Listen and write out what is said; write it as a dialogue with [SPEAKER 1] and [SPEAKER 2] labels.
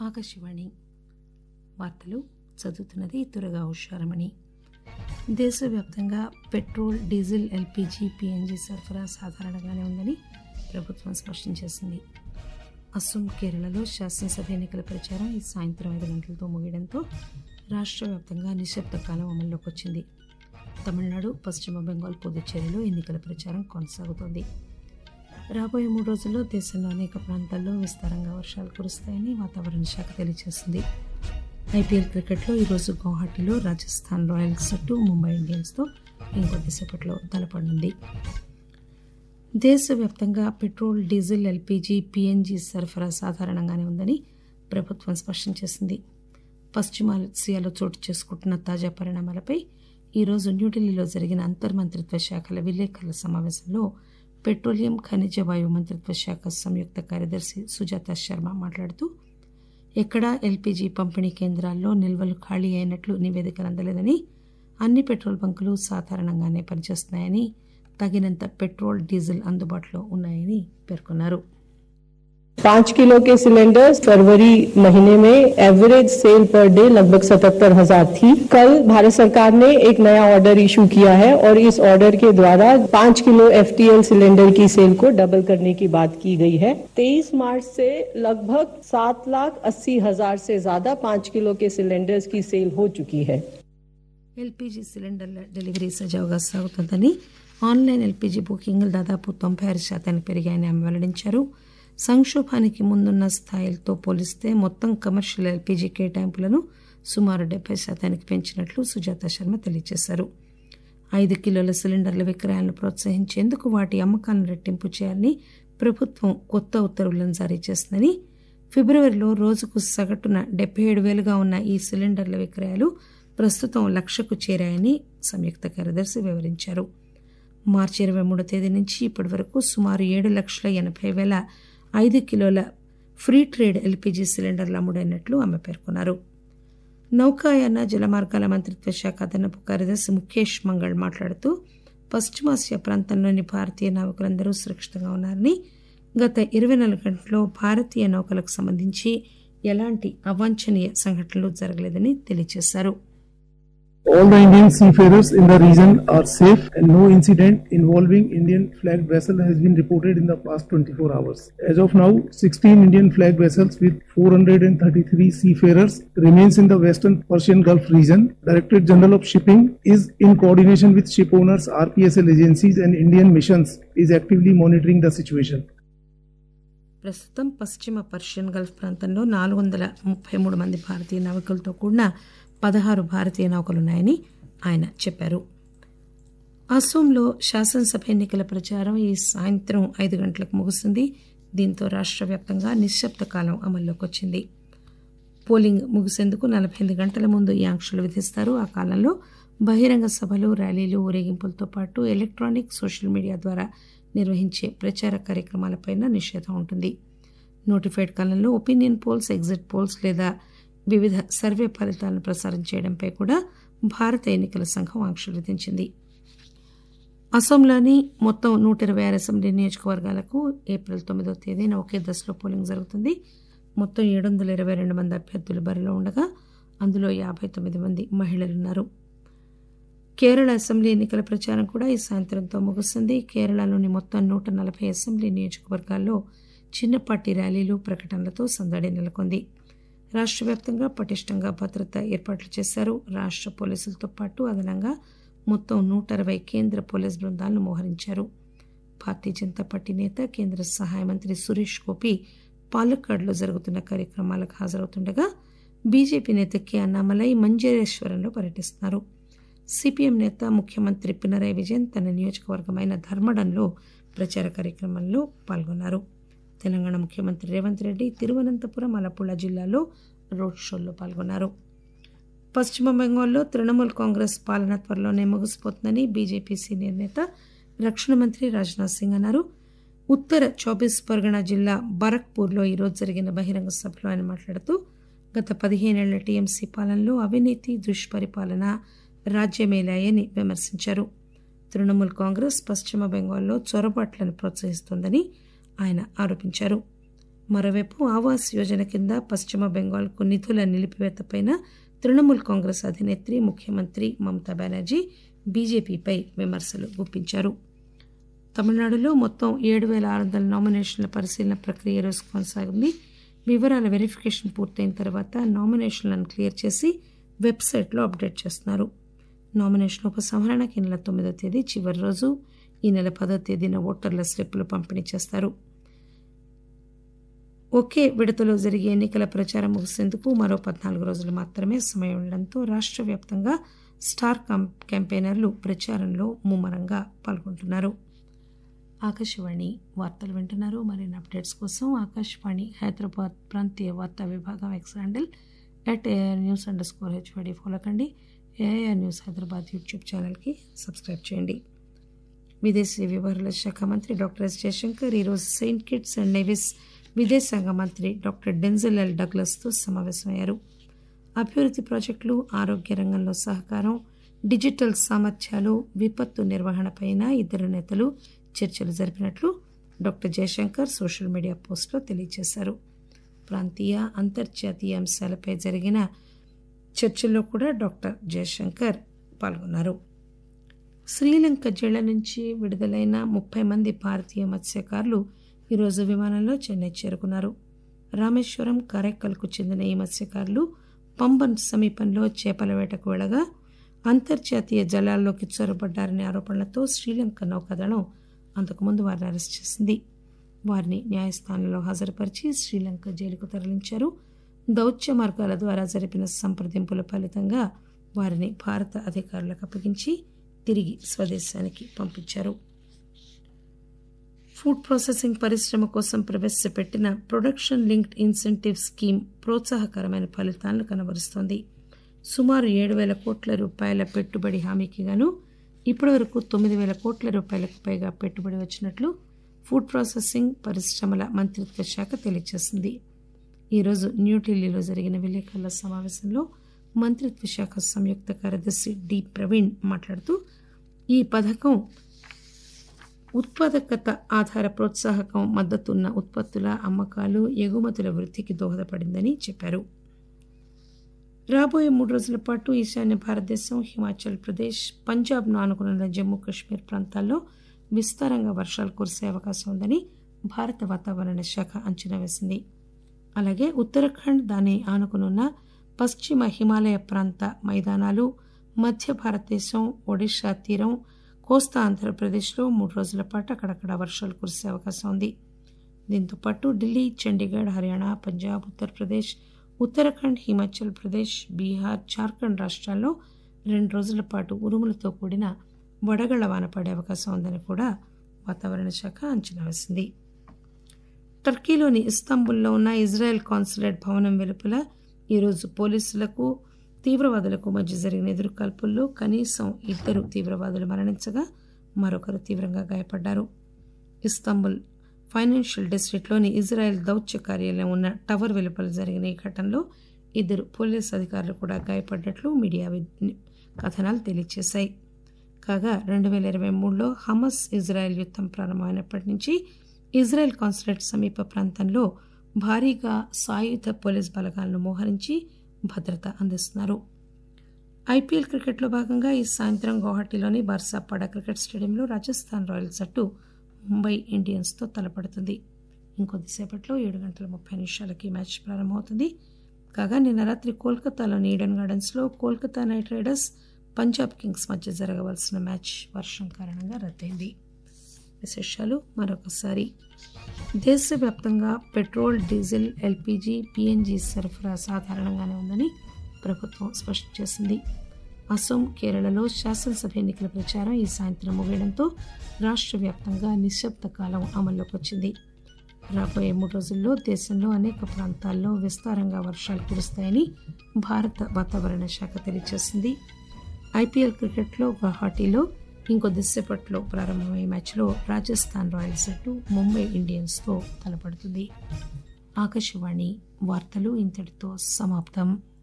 [SPEAKER 1] ఆకాశవాణి వార్తలు చదువుతున్నది తురగా ఉషారమణి దేశవ్యాప్తంగా పెట్రోల్ డీజిల్ ఎల్పీజీ పీఎన్జీ సరఫరా సాధారణంగానే ఉందని ప్రభుత్వం స్పష్టం చేసింది అస్సోం కేరళలో శాసనసభ ఎన్నికల ప్రచారం ఈ సాయంత్రం ఐదు గంటలతో ముగియడంతో రాష్ట్ర వ్యాప్తంగా నిశ్శబ్ద కాలం అమల్లోకి వచ్చింది తమిళనాడు పశ్చిమ బెంగాల్ పుదుచ్చేరిలో ఎన్నికల ప్రచారం కొనసాగుతోంది రాబోయే మూడు రోజుల్లో దేశంలో అనేక ప్రాంతాల్లో విస్తారంగా వర్షాలు కురుస్తాయని వాతావరణ శాఖ తెలియజేసింది ఐపీఎల్ క్రికెట్లో ఈరోజు గౌహాటీలో రాజస్థాన్ రాయల్స్ జట్టు ముంబై ఇండియన్స్తో ఇంకొద్దిసేపట్లో తలపడనుంది దేశవ్యాప్తంగా పెట్రోల్ డీజిల్ ఎల్పీజీ పీఎన్జీ సరఫరా సాధారణంగానే ఉందని ప్రభుత్వం స్పష్టం చేసింది పశ్చిమాసియాలో చోటు చేసుకుంటున్న తాజా పరిణామాలపై ఈరోజు న్యూఢిల్లీలో జరిగిన అంతర్మంత్రిత్వ శాఖల విలేకరుల సమావేశంలో పెట్రోలియం ఖనిజ వాయువు మంత్రిత్వ శాఖ సంయుక్త కార్యదర్శి సుజాత శర్మ మాట్లాడుతూ ఎక్కడా ఎల్పీజీ పంపిణీ కేంద్రాల్లో నిల్వలు ఖాళీ అయినట్లు నివేదికలు అందలేదని అన్ని పెట్రోల్ బంకులు సాధారణంగానే పనిచేస్తున్నాయని తగినంత పెట్రోల్ డీజిల్ అందుబాటులో ఉన్నాయని పేర్కొన్నారు
[SPEAKER 2] पाँच किलो के सिलेंडर फरवरी महीने में एवरेज सेल पर डे लगभग सतहत्तर हजार थी कल भारत सरकार ने एक नया ऑर्डर इशू किया है और इस ऑर्डर के द्वारा पाँच किलो एफटीएल सिलेंडर की सेल को डबल करने की बात की गई है तेईस मार्च से लगभग सात लाख अस्सी हजार से ज्यादा पाँच किलो के सिलेंडर्स की सेल हो चुकी है
[SPEAKER 1] ఎల్పీజీ సిలిండర్ల డెలివరీ సజావుగా సాగుతోందని ఆన్లైన్ ఎల్పీజీ బుకింగ్లు దాదాపు తొంభై ఆరు శాతానికి పెరిగాయని ఆమె వెల్లడించారు సంక్షోభానికి ముందున్న స్థాయిలతో పోలిస్తే మొత్తం కమర్షియల్ ఎల్పీజీ కేటాయింపులను సుమారు డెబ్బై శాతానికి పెంచినట్లు సుజాత శర్మ తెలియజేశారు ఐదు కిలోల సిలిండర్ల విక్రయాలను ప్రోత్సహించేందుకు వాటి అమ్మకాలను రెట్టింపు చేయాలని ప్రభుత్వం కొత్త ఉత్తర్వులను జారీ చేసిందని ఫిబ్రవరిలో రోజుకు సగటున డెబ్బై ఏడు వేలుగా ఉన్న ఈ సిలిండర్ల విక్రయాలు ప్రస్తుతం లక్షకు చేరాయని సంయుక్త కార్యదర్శి వివరించారు మార్చి ఇరవై మూడో తేదీ నుంచి ఇప్పటి వరకు సుమారు ఏడు లక్షల ఎనభై వేల ఐదు కిలోల ఫ్రీ ట్రేడ్ ఎల్పీజీ సిలిండర్లు అమ్ముడైనట్లు ఆమె పేర్కొన్నారు నౌకాయాన జలమార్గాల మంత్రిత్వ శాఖ అదనపు కార్యదర్శి ముఖేష్ మంగళ్ మాట్లాడుతూ పశ్చిమాసియా ప్రాంతంలోని భారతీయ నావికులందరూ సురక్షితంగా ఉన్నారని గత ఇరవై నాలుగు గంటల్లో భారతీయ నౌకలకు సంబంధించి ఎలాంటి అవాంఛనీయ సంఘటనలు జరగలేదని తెలియజేశారు
[SPEAKER 3] All the Indian seafarers in the region are safe and no incident involving Indian flagged vessel has been reported in the past 24 hours. As of now, 16 Indian flagged vessels with 433 seafarers remains in the western Persian Gulf region. Directorate General of Shipping is in coordination with ship owners, RPSL agencies and Indian missions is actively monitoring the situation.
[SPEAKER 1] ప్రస్తుతం పశ్చిమ Persian Gulf ప్రాంతంలో నాలుగు వందల ముప్పై మూడు మంది భారతీయ నావికులతో కూడిన పదహారు భారతీయ నౌకలున్నాయని ఆయన చెప్పారు అస్సోంలో శాసనసభ ఎన్నికల ప్రచారం ఈ సాయంత్రం ఐదు గంటలకు ముగుస్తుంది దీంతో రాష్ట్ర వ్యాప్తంగా నిశ్శబ్ద కాలం అమల్లోకి వచ్చింది పోలింగ్ ముగిసేందుకు నలభై ఎనిమిది గంటల ముందు ఈ ఆంక్షలు విధిస్తారు ఆ కాలంలో బహిరంగ సభలు ర్యాలీలు ఊరేగింపులతో పాటు ఎలక్ట్రానిక్ సోషల్ మీడియా ద్వారా నిర్వహించే ప్రచార కార్యక్రమాలపై నిషేధం ఉంటుంది నోటిఫైడ్ కాలంలో ఒపీనియన్ పోల్స్ ఎగ్జిట్ పోల్స్ లేదా వివిధ సర్వే ఫలితాలను ప్రసారం చేయడంపై కూడా భారత ఎన్నికల సంఘం ఆంక్షలు విధించింది అసోంలోని మొత్తం నూట ఇరవై ఆరు అసెంబ్లీ నియోజకవర్గాలకు ఏప్రిల్ తొమ్మిదో తేదీన ఒకే దశలో పోలింగ్ జరుగుతుంది మొత్తం ఏడు వందల ఇరవై రెండు మంది అభ్యర్థులు బరిలో ఉండగా అందులో యాభై తొమ్మిది మంది మహిళలున్నారు కేరళ అసెంబ్లీ ఎన్నికల ప్రచారం కూడా ఈ సాయంత్రంతో ముగుస్తుంది కేరళలోని మొత్తం నూట నలభై అసెంబ్లీ నియోజకవర్గాల్లో చిన్నపాటి ర్యాలీలు ప్రకటనలతో సందడి నెలకొంది రాష్ట్ర వ్యాప్తంగా పటిష్టంగా భద్రత ఏర్పాట్లు చేశారు రాష్ట్ర పోలీసులతో పాటు అదనంగా మొత్తం నూట అరవై కేంద్ర పోలీస్ బృందాలను మోహరించారు భారతీయ జనతా పార్టీ నేత కేంద్ర సహాయ మంత్రి సురేష్ గోపి పాలక్కాడ్లో జరుగుతున్న కార్యక్రమాలకు హాజరవుతుండగా బీజేపీ నేత కె అన్నామలై మంజరేశ్వరంలో పర్యటిస్తున్నారు సిపిఎం నేత ముఖ్యమంత్రి పినరయ్ విజయన్ తన నియోజకవర్గమైన ధర్మడంలో ప్రచార కార్యక్రమంలో పాల్గొన్నారు తెలంగాణ ముఖ్యమంత్రి రేవంత్ రెడ్డి తిరువనంతపురం అలపుళ జిల్లాలో రోడ్ షోల్లో పాల్గొన్నారు పశ్చిమ బెంగాల్లో తృణమూల్ కాంగ్రెస్ పాలన త్వరలోనే ముగిసిపోతుందని బీజేపీ సీనియర్ నేత రక్షణ మంత్రి రాజ్నాథ్ సింగ్ అన్నారు ఉత్తర చౌబీస్ పరగణ జిల్లా బరక్పూర్లో ఈరోజు జరిగిన బహిరంగ సభలో ఆయన మాట్లాడుతూ గత పదిహేనేళ్ల టీఎంసీ పాలనలో అవినీతి దుష్పరిపాలన రాజ్యమేలాయని విమర్శించారు తృణమూల్ కాంగ్రెస్ పశ్చిమ బెంగాల్లో చొరబాట్లను ప్రోత్సహిస్తోందని ఆయన ఆరోపించారు మరోవైపు ఆవాస్ యోజన కింద పశ్చిమ బెంగాల్కు నిధుల నిలిపివేతపైన తృణమూల్ కాంగ్రెస్ అధినేత్రి ముఖ్యమంత్రి మమతా బెనర్జీ బీజేపీపై విమర్శలు గుప్పించారు తమిళనాడులో మొత్తం ఏడు వేల ఆరు వందల నామినేషన్ల పరిశీలన ప్రక్రియ రోజు కొనసాగింది వివరాల వెరిఫికేషన్ పూర్తయిన తర్వాత నామినేషన్లను క్లియర్ చేసి వెబ్సైట్లో అప్డేట్ చేస్తున్నారు నామినేషన్ ఉపసంహరణకి ఈ నెల తొమ్మిదో తేదీ చివరి రోజు ఈ నెల పదో తేదీన ఓటర్ల స్లిప్పులు పంపిణీ చేస్తారు ఒకే విడతలో జరిగే ఎన్నికల ప్రచారం ముగిసేందుకు మరో పద్నాలుగు రోజులు మాత్రమే సమయం ఉండడంతో రాష్ట్ర వ్యాప్తంగా స్టార్ క్యాంపెయినర్లు ప్రచారంలో ముమ్మరంగా పాల్గొంటున్నారు ఆకాశవాణి వార్తలు వింటున్నారు మరిన్ని అప్డేట్స్ కోసం ఆకాశవాణి హైదరాబాద్ ప్రాంతీయ వార్తా విభాగం X handle at AR news under score HVD follow కండి ఏఆర్ న్యూస్ హైదరాబాద్ యూట్యూబ్ ఛానల్కి సబ్స్క్రైబ్ చేయండి విదేశీ వ్యవహారాల శాఖ మంత్రి డాక్టర్ ఎస్ జయశంకర్ ఈరోజు సెయింట్ కిట్స్ అండ్ నెవిస్ విదేశాంగ మంత్రి డాక్టర్ డెన్జెల్ ఎల్ డగ్లస్తో సమావేశమయ్యారు అభివృద్ధి ప్రాజెక్టులు ఆరోగ్య రంగంలో సహకారం డిజిటల్ సామర్థ్యాలు విపత్తు నిర్వహణపైన ఇద్దరు నేతలు చర్చలు జరిపినట్లు డాక్టర్ జయశంకర్ సోషల్ మీడియా పోస్టులో తెలియజేశారు ప్రాంతీయ అంతర్జాతీయ అంశాలపై జరిగిన చర్చల్లో కూడా డాక్టర్ జయశంకర్ పాల్గొన్నారు శ్రీలంక జైళ్ల నుంచి విడుదలైన ముప్పై మంది భారతీయ మత్స్యకారులు ఈరోజు విమానంలో చెన్నై చేరుకున్నారు రామేశ్వరం కారైక్కల్కు చెందిన ఈ మత్స్యకారులు పంబన్ సమీపంలో చేపల వేటకు వెళ్లగా అంతర్జాతీయ జలాల్లోకి చొరబడ్డారనే ఆరోపణలతో శ్రీలంక నౌకాదళం అంతకుముందు వారిని అరెస్ట్ చేసింది వారిని న్యాయస్థానంలో హాజరుపరిచి శ్రీలంక జైలుకు తరలించారు దౌత్య మార్గాల ద్వారా జరిపిన సంప్రదింపుల ఫలితంగా వారిని భారత అధికారులకు అప్పగించి తిరిగి స్వదేశానికి పంపించారు ఫుడ్ ప్రాసెసింగ్ పరిశ్రమ కోసం ప్రవేశపెట్టిన ప్రొడక్షన్ లింక్డ్ ఇన్సెంటివ్ స్కీమ్ ప్రోత్సాహకరమైన ఫలితాలను కనబరుస్తోంది సుమారు ఏడు వేల కోట్ల రూపాయల పెట్టుబడి హామీకి గాను ఇప్పటివరకు తొమ్మిది వేల కోట్ల రూపాయలకు పైగా పెట్టుబడి వచ్చినట్లు ఫుడ్ ప్రాసెసింగ్ పరిశ్రమల మంత్రిత్వ శాఖ తెలియజేసింది ఈరోజు న్యూఢిల్లీలో జరిగిన విలేకరుల సమావేశంలో మంత్రిత్వ శాఖ సంయుక్త కార్యదర్శి డి ప్రవీణ్ మాట్లాడుతూ ఈ పథకం ఉత్పాదకత ఆధార ప్రోత్సాహకం మద్దతున్న ఉత్పత్తుల అమ్మకాలు ఎగుమతుల వృద్ధికి దోహదపడిందని చెప్పారు రాబోయే మూడు రోజుల పాటు ఈశాన్య భారతదేశం హిమాచల్ ప్రదేశ్ పంజాబ్ను ఆనుకున్న జమ్మూ కాశ్మీర్ ప్రాంతాల్లో విస్తారంగా వర్షాలు కురిసే అవకాశం ఉందని భారత వాతావరణ శాఖ అంచనా వేసింది అలాగే ఉత్తరాఖండ్ దాని ఆనుకునున్న పశ్చిమ హిమాలయ ప్రాంత మైదానాలు మధ్య భారతదేశం ఒడిషా తీరం కోస్తా ఆంధ్రప్రదేశ్లో మూడు రోజుల పాటు అక్కడక్కడ వర్షాలు కురిసే అవకాశం ఉంది దీంతో పాటు ఢిల్లీ చండీగఢ్ హర్యానా పంజాబ్ ఉత్తరప్రదేశ్ ఉత్తరాఖండ్ హిమాచల్ ప్రదేశ్ బీహార్ జార్ఖండ్ రాష్ట్రాల్లో రెండు రోజుల పాటు ఉరుములతో కూడిన వడగళ్ల వాన పడే అవకాశం ఉందని కూడా వాతావరణ శాఖ అంచనా వేసింది టర్కీలోని ఇస్తాంబుల్లో ఉన్న ఇజ్రాయెల్ కాన్సులేట్ భవనం వెలుపల ఈరోజు పోలీసులకు తీవ్రవాదులకు మధ్య జరిగిన ఎదురుకాల్పుల్లో కనీసం ఇద్దరు తీవ్రవాదులు మరణించగా మరొకరు తీవ్రంగా గాయపడ్డారు ఇస్తాంబుల్ ఫైనాన్షియల్ డిస్టిక్లోని ఇజ్రాయెల్ దౌత్య కార్యాలయం ఉన్న టవర్ వెలుపల జరిగిన ఈ ఘటనలో ఇద్దరు పోలీసు అధికారులు కూడా గాయపడ్డట్లు మీడియా కథనాలు తెలియజేశాయి కాగా రెండు వేల ఇరవై మూడులో హమస్ ఇజ్రాయెల్ యుద్ధం ప్రారంభమైనప్పటి నుంచి ఇజ్రాయెల్ కాన్సులేట్ సమీప ప్రాంతంలో భారీగా సాయుధ పోలీస్ బలగాలను మోహరించి భద్రత అందిస్తున్నారు ఐపీఎల్ క్రికెట్లో భాగంగా ఈ సాయంత్రం గౌహటిలోని బర్సాపాడ క్రికెట్ స్టేడియంలో రాజస్థాన్ రాయల్స్ జట్టు ముంబై ఇండియన్స్తో తలపడుతుంది ఇంకొద్దిసేపట్లో ఏడు గంటల ముప్పై నిమిషాలకి మ్యాచ్ ప్రారంభమవుతుంది కాగా నిన్న రాత్రి కోల్కతాలోని ఈడెన్ గార్డెన్స్లో Kolkata Knight Riders Punjab Kings మధ్య జరగవలసిన మ్యాచ్ వర్షం కారణంగా రద్దయింది విశేషాలు మరొకసారి దేశవ్యాప్తంగా పెట్రోల్ డీజిల్ ఎల్పీజీ పీఎన్జీ సరఫరా సాధారణంగానే ఉందని ప్రభుత్వం స్పష్టం చేసింది అసోం కేరళలో శాసనసభ ఎన్నికల ప్రచారం ఈ సాయంత్రం ముగియడంతో రాష్ట్ర వ్యాప్తంగా నిశ్శబ్ద కాలం అమల్లోకి వచ్చింది రాబోయే మూడు రోజుల్లో దేశంలో అనేక ప్రాంతాల్లో విస్తారంగా వర్షాలు కురుస్తాయని భారత వాతావరణ శాఖ తెలియజేసింది ఐపీఎల్ క్రికెట్లో గువాహటిలో ఇంకొద్దిసేపట్లో ప్రారంభమయ్యే మ్యాచ్లో రాజస్థాన్ రాయల్స్ జట్టు ముంబై ఇండియన్స్తో తలపడుతుంది ఆకాశవాణి వార్తలు ఇంతటితో సమాప్తం